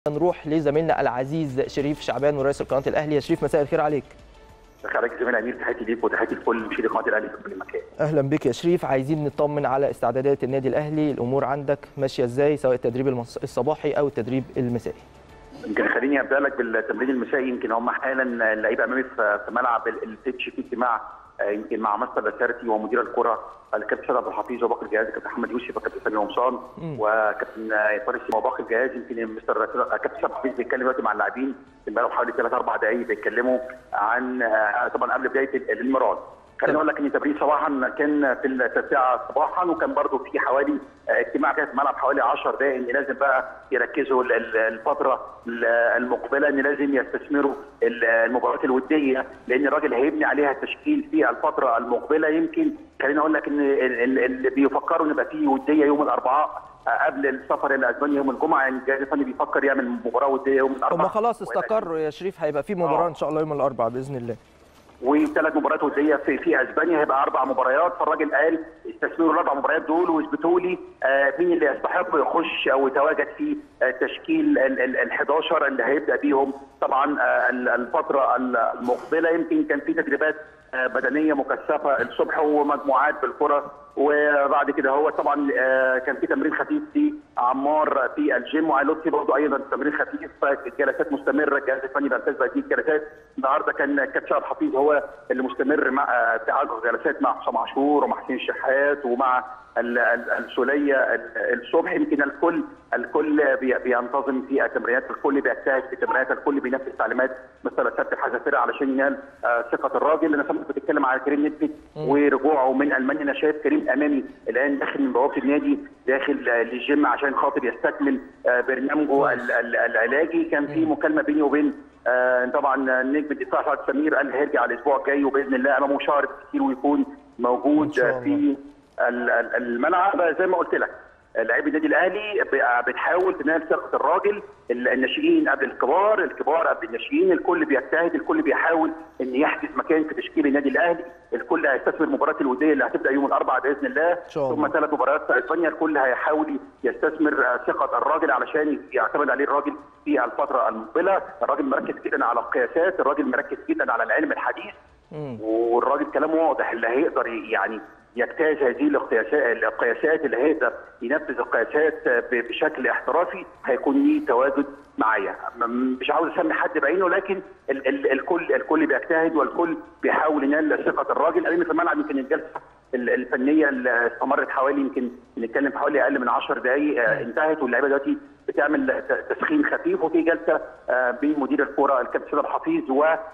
نروح لزميلنا العزيز شريف شعبان ورئيس قناه الاهلي يا شريف مساء الخير عليك خليك زميل امير تحياتي ليك وتحياتي لكل مشاهدي قناه الاهلي في كل مكان اهلا بك يا شريف عايزين نطمن على استعدادات النادي الاهلي الامور عندك ماشيه ازاي سواء التدريب المص- الصباحي او التدريب المسائي يمكن خليني ابدا لك بالتمرين المسائي يمكن هم حالا اللعيبه امامي في في ملعب ال- البيتش في اجتماع آه، يمكن مع مستر بسارتي ومدير الكره الكابتن سيد عبد الحفيظ وباقي الجهاز الكابتن محمد يوسف وكابتن سامي قمصان وكابتن آه، طارق سيما وباقي الجهاز يمكن مستر آه، كابتن سيد عبد الحفيظ بيتكلم دلوقتي مع اللاعبين بقى حوالي ثلاث اربع دقائق بيتكلموا عن آه، طبعا قبل بدايه ال- المران خليني اقول لك ان التمرين صباحا كان في التاسعه صباحا وكان برضو في حوالي آه، اجتماع كده في الملعب حوالي 10 دقائق ان لازم بقى يركزوا ال- ال- الفتره ال- المقبله ان لازم يستثمروا ال- المباريات الوديه لان الراجل هيبني عليها التشكيل في الفتره المقبله يمكن خليني اقول لك ان ال- ال- اللي بيفكروا ان يبقى في وديه يوم الاربعاء آه، قبل السفر الى اسبانيا يوم الجمعه يعني الجهاز الفني بيفكر يعمل مباراه وديه يوم الاربعاء هم خلاص استقروا يا شريف هيبقى في مباراه ان شاء الله يوم الاربعاء باذن الله وثلاث مباريات وديه في في اسبانيا هيبقى اربع مباريات فالراجل قال استثمروا الاربع مباريات دول واثبتوا لي آه، مين اللي يستحق يخش او يتواجد في آه، تشكيل ال 11 اللي هيبدا بيهم طبعا آه، ال- الفتره المقبله يمكن كان في تدريبات آه، بدنيه مكثفه الصبح ومجموعات بالكره وبعد كده هو طبعا آه، كان في تمرين خفيف في عمار في الجيم وعلى لطفي برضه ايضا تمرين خفيف الجلسات مستمره الجهاز الفني بيرتز بهذه الجلسات النهارده كان كابتن شعب حفيظ هو اللي مستمر مع آه، في عقد جلسات مع حسام عاشور ومع حسين الشحات ومع ال- ال- السوليه ال- الصبح يمكن الكل الكل بي- بينتظم في التمرينات الكل بيجتهد في التمرينات الكل بينفذ تعليمات مثل سبت الحذافيره علشان ينال آه، ثقه الراجل انا سمعت بتتكلم على كريم نتفت ورجوعه من المانيا انا شايف كريم امامي الان داخل من بوابه النادي داخل آه، للجيم عشان خاطر يستكمل آه، برنامجه ال- ال- العلاجي كان في مكالمه بيني وبين آه، طبعا نجم الدفاع سعد سمير قال هيرجع الاسبوع الجاي وباذن الله امامه شهر كتير ويكون إن موجود شاء آه، في ال- ال- الملعب زي ما قلت لك لاعبي النادي الاهلي ب- بتحاول تنال ثقه الراجل ال- الناشئين قبل الكبار الكبار قبل الناشئين الكل بيجتهد الكل بيحاول ان يحجز مكان في تشكيل النادي الاهلي الكل هيستثمر المباراه الوديه اللي هتبدا يوم الاربعاء باذن الله شاء الله. ثم ثلاث مباريات في اسبانيا الكل هيحاول يستثمر آه، ثقه الراجل علشان يعتمد عليه الراجل في الفتره المقبله الراجل مركز جدا على القياسات الراجل مركز جدا على العلم الحديث مم. والراجل كلامه واضح اللي هيقدر يعني يجتاز هذه القياسات القياسات اللي هيقدر ينفذ القياسات ب- بشكل احترافي هيكون ليه تواجد معايا م- مش عاوز اسمي حد بعينه لكن ال ال الكل الكل بيجتهد والكل بيحاول ينال ثقه الراجل لان في الملعب يمكن الجلسه ال- الفنيه اللي استمرت حوالي يمكن بنتكلم في حوالي اقل من 10 دقائق آه، انتهت واللعيبه دلوقتي بتعمل ت- تسخين خفيف وفي جلسه آه، بين مدير الكره الكابتن سيد الحفيظ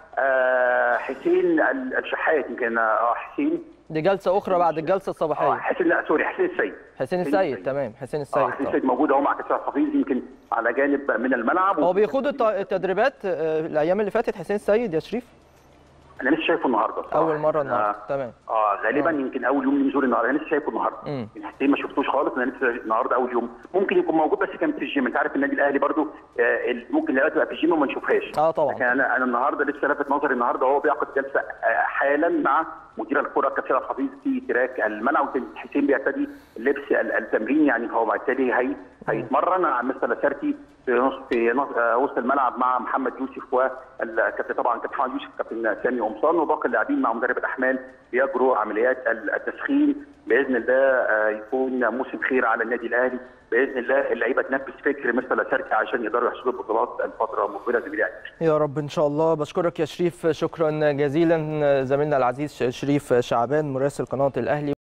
وحسين الشحات يمكن اه حسين دي جلسه اخرى بعد الجلسه اه الصباحيه حسين لا سوري حسين السيد حسين السيد تمام حسين اه السيد حسين طبعا. السيد موجود اهو مع كابتن سيد الحفيظ يمكن على جانب من الملعب هو بيخوض الت- التدريبات آه، الايام اللي فاتت حسين السيد يا شريف انا لسه شايفه النهارده بصراحة. اول مره النهارده آه. تمام اه غالبا يمكن اول يوم نزول النهارده انا لسه شايفه النهارده مم. حسين ما شفتوش خالص انا لسه النهارده اول يوم ممكن يكون موجود بس كان في الجيم انت عارف النادي الاهلي برضو آه ال- ممكن لعيبه تبقى في الجيم وما نشوفهاش اه طبعا. لكن انا انا النهارده لسه لافت نظري النهارده وهو بيعقد جلسه آه حالا مع مدير الكره كابتن سيد الحفيظ في تراك الملعب وكان حسين بيرتدي لبس ال- التمرين يعني فهو بالتالي هي هيتمرن مع مستر لاسارتي في نص في نص آه وسط الملعب مع محمد يوسف والكابتن طبعا كابتن محمد يوسف كابتن سامي قمصان وباقي اللاعبين مع مدرب الاحمال بيجروا عمليات ال- التسخين باذن الله آه، يكون موسم خير على النادي الاهلي باذن الله اللعيبه تنفذ فكر مستر لاسارتي عشان يقدروا يحصدوا البطولات الفتره المقبله زميلي يعني. يا رب ان شاء الله بشكرك يا شريف شكرا جزيلا زميلنا العزيز شريف شعبان مراسل قناه الاهلي